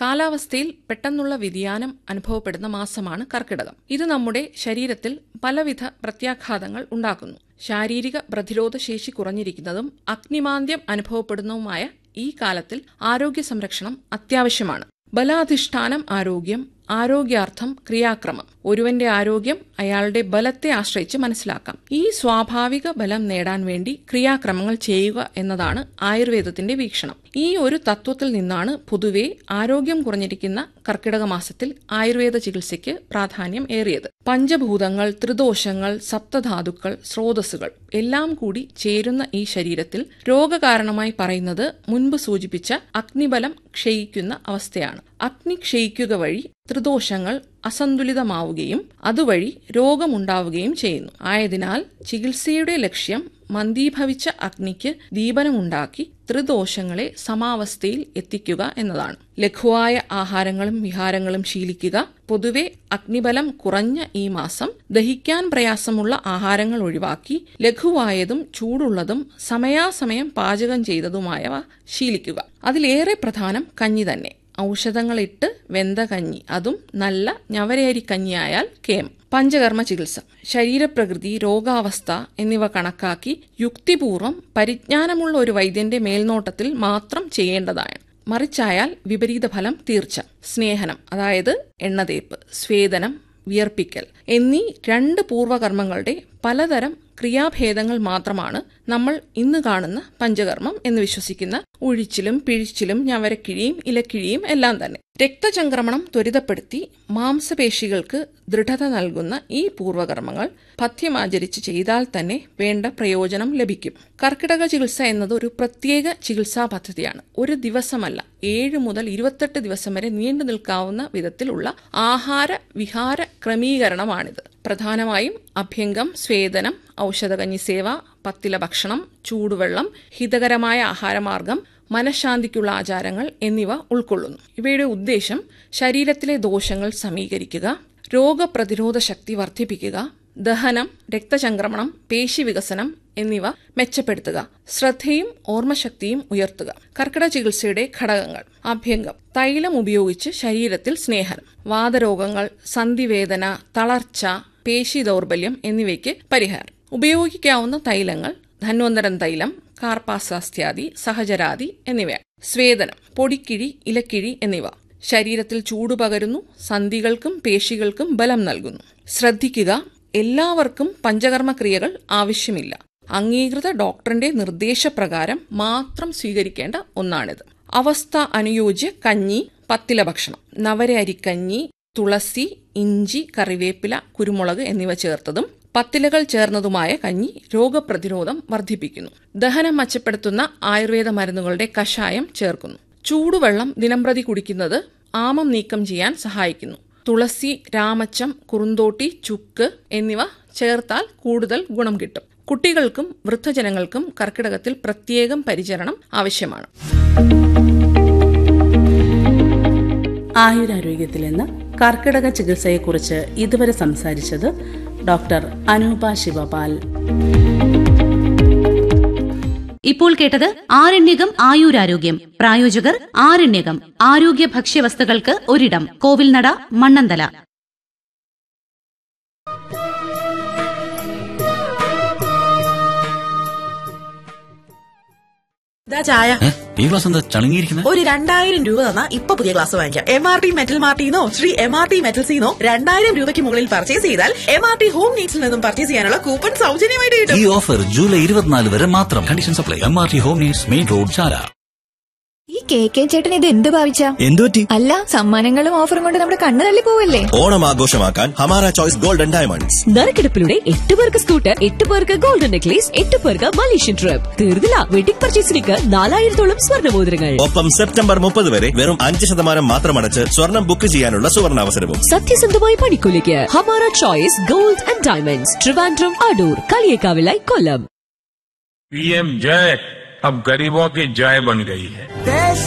കാലാവസ്ഥയിൽ പെട്ടെന്നുള്ള വ്യതിയാനം അനുഭവപ്പെടുന്ന മാസമാണ് കർക്കിടകം ഇത് നമ്മുടെ ശരീരത്തിൽ പലവിധ പ്രത്യാഘാതങ്ങൾ ഉണ്ടാക്കുന്നു ശാരീരിക പ്രതിരോധ ശേഷി കുറഞ്ഞിരിക്കുന്നതും അഗ്നിമാന്ദ്യം അനുഭവപ്പെടുന്നതുമായ ഈ കാലത്തിൽ ആരോഗ്യ സംരക്ഷണം അത്യാവശ്യമാണ് ബലാധിഷ്ഠാനം ആരോഗ്യം ആരോഗ്യാർത്ഥം ക്രിയാക്രമം ഒരുവന്റെ ആരോഗ്യം അയാളുടെ ബലത്തെ ആശ്രയിച്ച് മനസ്സിലാക്കാം ഈ സ്വാഭാവിക ബലം നേടാൻ വേണ്ടി ക്രിയാക്രമങ്ങൾ ചെയ്യുക എന്നതാണ് ആയുർവേദത്തിന്റെ വീക്ഷണം ഈ ഒരു തത്വത്തിൽ നിന്നാണ് പൊതുവെ ആരോഗ്യം കുറഞ്ഞിരിക്കുന്ന കർക്കിടക മാസത്തിൽ ആയുർവേദ ചികിത്സയ്ക്ക് പ്രാധാന്യം ഏറിയത് പഞ്ചഭൂതങ്ങൾ ത്രിദോഷങ്ങൾ സപ്തധാതുക്കൾ സ്രോതസ്സുകൾ എല്ലാം കൂടി ചേരുന്ന ഈ ശരീരത്തിൽ രോഗകാരണമായി പറയുന്നത് മുൻപ് സൂചിപ്പിച്ച അഗ്നിബലം ക്ഷയിക്കുന്ന അവസ്ഥയാണ് അഗ്നി ക്ഷയിക്കുക വഴി ത്രിദോഷങ്ങൾ അസന്തുലിതമാവുകയും അതുവഴി രോഗമുണ്ടാവുകയും ചെയ്യുന്നു ആയതിനാൽ ചികിത്സയുടെ ലക്ഷ്യം മന്ദീഭവിച്ച അഗ്നിക്ക് ദീപനമുണ്ടാക്കി ത്രിദോഷങ്ങളെ സമാവസ്ഥയിൽ എത്തിക്കുക എന്നതാണ് ലഘുവായ ആഹാരങ്ങളും വിഹാരങ്ങളും ശീലിക്കുക പൊതുവെ അഗ്നിബലം കുറഞ്ഞ ഈ മാസം ദഹിക്കാൻ പ്രയാസമുള്ള ആഹാരങ്ങൾ ഒഴിവാക്കി ലഘുവായതും ചൂടുള്ളതും സമയാസമയം പാചകം ചെയ്തതുമായവ ശീലിക്കുക അതിലേറെ പ്രധാനം കഞ്ഞി തന്നെ ഔഷധങ്ങളിട്ട് വെന്ത കഞ്ഞി അതും നല്ല ഞവരയരി കഞ്ഞിയായാൽ കേം പഞ്ചകർമ്മ ചികിത്സ ശരീരപ്രകൃതി രോഗാവസ്ഥ എന്നിവ കണക്കാക്കി യുക്തിപൂർവം പരിജ്ഞാനമുള്ള ഒരു വൈദ്യന്റെ മേൽനോട്ടത്തിൽ മാത്രം ചെയ്യേണ്ടതാണ് മറിച്ചായാൽ വിപരീത ഫലം തീർച്ച സ്നേഹനം അതായത് എണ്ണതേപ്പ് സ്വേദനം വിയർപ്പിക്കൽ എന്നീ രണ്ട് പൂർവകർമ്മങ്ങളുടെ പലതരം ക്രിയാഭേദങ്ങൾ മാത്രമാണ് നമ്മൾ ഇന്ന് കാണുന്ന പഞ്ചകർമ്മം എന്ന് വിശ്വസിക്കുന്ന ഒഴിച്ചിലും പിഴിച്ചിലും ഞവരക്കിഴിയും ഇലക്കിഴിയും എല്ലാം തന്നെ രക്തചംക്രമണം ത്വരിതപ്പെടുത്തി മാംസപേശികൾക്ക് ദൃഢത നൽകുന്ന ഈ പൂർവകർമ്മങ്ങൾ പഥ്യമാചരിച്ച് ചെയ്താൽ തന്നെ വേണ്ട പ്രയോജനം ലഭിക്കും കർക്കിടക ചികിത്സ എന്നത് ഒരു പ്രത്യേക ചികിത്സാ പദ്ധതിയാണ് ഒരു ദിവസമല്ല ഏഴ് മുതൽ ഇരുപത്തെട്ട് ദിവസം വരെ നീണ്ടു നിൽക്കാവുന്ന വിധത്തിലുള്ള ആഹാര വിഹാര ക്രമീകരണമാണിത് പ്രധാനമായും അഭ്യംഗം സ്വേദനം ഔഷധകഞ്ഞി സേവ പത്തില ഭക്ഷണം ചൂടുവെള്ളം ഹിതകരമായ ആഹാരമാർഗം മനഃശാന്തിക്കുള്ള ആചാരങ്ങൾ എന്നിവ ഉൾക്കൊള്ളുന്നു ഇവയുടെ ഉദ്ദേശം ശരീരത്തിലെ ദോഷങ്ങൾ സമീകരിക്കുക രോഗപ്രതിരോധ ശക്തി വർദ്ധിപ്പിക്കുക ദഹനം രക്തചംക്രമണം പേശി വികസനം എന്നിവ മെച്ചപ്പെടുത്തുക ശ്രദ്ധയും ഓർമ്മശക്തിയും ഉയർത്തുക കർക്കിടക ചികിത്സയുടെ ഘടകങ്ങൾ അഭ്യംഗം തൈലം ഉപയോഗിച്ച് ശരീരത്തിൽ സ്നേഹനം വാതരോഗങ്ങൾ സന്ധിവേദന തളർച്ച പേശി ദൗർബല്യം എന്നിവയ്ക്ക് പരിഹാരം ഉപയോഗിക്കാവുന്ന തൈലങ്ങൾ ധന്വന്തരം തൈലം കാർപ്പാസാസ്ത്യാദി സഹജരാതി എന്നിവയാണ് സ്വേദനം പൊടിക്കിഴി ഇലക്കിഴി എന്നിവ ശരീരത്തിൽ ചൂട് പകരുന്നു സന്ധികൾക്കും പേശികൾക്കും ബലം നൽകുന്നു ശ്രദ്ധിക്കുക എല്ലാവർക്കും പഞ്ചകർമ്മ ക്രിയകൾ ആവശ്യമില്ല അംഗീകൃത ഡോക്ടറിന്റെ നിർദ്ദേശപ്രകാരം മാത്രം സ്വീകരിക്കേണ്ട ഒന്നാണിത് അവസ്ഥ അനുയോജ്യ കഞ്ഞി പത്തില ഭക്ഷണം നവര അരിക്കഞ്ഞി തുളസി ഇഞ്ചി കറിവേപ്പില കുരുമുളക് എന്നിവ ചേർത്തതും പത്തിലകൾ ചേർന്നതുമായ കഞ്ഞി രോഗപ്രതിരോധം വർദ്ധിപ്പിക്കുന്നു ദഹനം മെച്ചപ്പെടുത്തുന്ന ആയുർവേദ മരുന്നുകളുടെ കഷായം ചേർക്കുന്നു ചൂടുവെള്ളം ദിനംപ്രതി കുടിക്കുന്നത് ആമം നീക്കം ചെയ്യാൻ സഹായിക്കുന്നു തുളസി രാമച്ചം കുറുന്തോട്ടി ചുക്ക് എന്നിവ ചേർത്താൽ കൂടുതൽ ഗുണം കിട്ടും കുട്ടികൾക്കും വൃദ്ധജനങ്ങൾക്കും കർക്കിടകത്തിൽ പ്രത്യേകം പരിചരണം ആവശ്യമാണ് ആയുരാരോഗ്യത്തിൽ നിന്ന് കർക്കിടക ചികിത്സയെക്കുറിച്ച് ഇതുവരെ സംസാരിച്ചത് ഡോക്ടർ അനൂപ ശിവപാൽ ഇപ്പോൾ കേട്ടത് ആരണ്യകം ആയുരാരോഗ്യം പ്രായോജകർ ആരണ്യകം ആരോഗ്യ ഭക്ഷ്യവസ്തുക്കൾക്ക് ഒരിടം കോവിൽനട മണ്ണന്തല ഇതാ ചായ ഏ? ഈ ഗ്ലാസ് എന്താ ചളുങ്ങിയിരിക്കുന്നത് ഒരു രണ്ടായിരം രൂപ തന്നാ ഇപ്പൊ പുതിയ ഗ്ലാസ് വാങ്ങിക്കാം എം ആർ ടി മെറ്റൽ മാർട്ടിന്നോ ശ്രീ എം ആർ ടി മെറ്റൽസിന്നോ രണ്ടായിരം രൂപയ്ക്ക് മുകളിൽ പർച്ചേസ് ചെയ്താൽ എം ആർ ടി ഹോം നീഡ്സിൽ നിന്നും പർച്ചേസ് ചെയ്യാനുള്ള കൂപ്പൺ സൗജന്യമായിട്ട് കിട്ടും ഈ ഓഫർ ജൂലൈ ഇരുപത്തിനാല് വരെ മാത്രം condition supply M R T home needs main road Chala ഈ കെ കെ ചേട്ടൻ ഇത് എന്ത് ഭാവിച്ച എന്തുപറ്റി അല്ല സമ്മാനങ്ങളും ഓഫറും കൊണ്ട് നമ്മുടെ കണ്ണ് തള്ളി പോവല്ലേ ഓണം ആഘോഷമാക്കാൻ ഹമാര ചോയ്സ് ഗോൾഡൻ ഡയമണ്ട്സ് നറുക്കെടുപ്പിലൂടെ എട്ട് പേർക്ക് സ്കൂട്ടർ എട്ട് പേർക്ക് ഗോൾഡൻ നെക്ലേസ് എട്ട് പേർക്ക് മലേഷ്യൻ ട്രിപ്പ് തീർന്നില്ല വെഡിംഗ് പർച്ചേസിലേക്ക് നാലായിരത്തോളം സ്വർണ്ണമോതിരങ്ങൾ ഒപ്പം സെപ്റ്റംബർ മുപ്പത് വരെ വെറും അഞ്ച് ശതമാനം മാത്രമടച്ച് സ്വർണം ബുക്ക് ചെയ്യാനുള്ള സുവർണാവസരവും സത്യസന്ധമായ പണിക്കൂലിക്ക് Hamara choice gold and diamonds Trivandrum Adoor കളിയേക്കാവിലായി കൊല്ലം पीएम जय अब गरीबों की जय बन गई है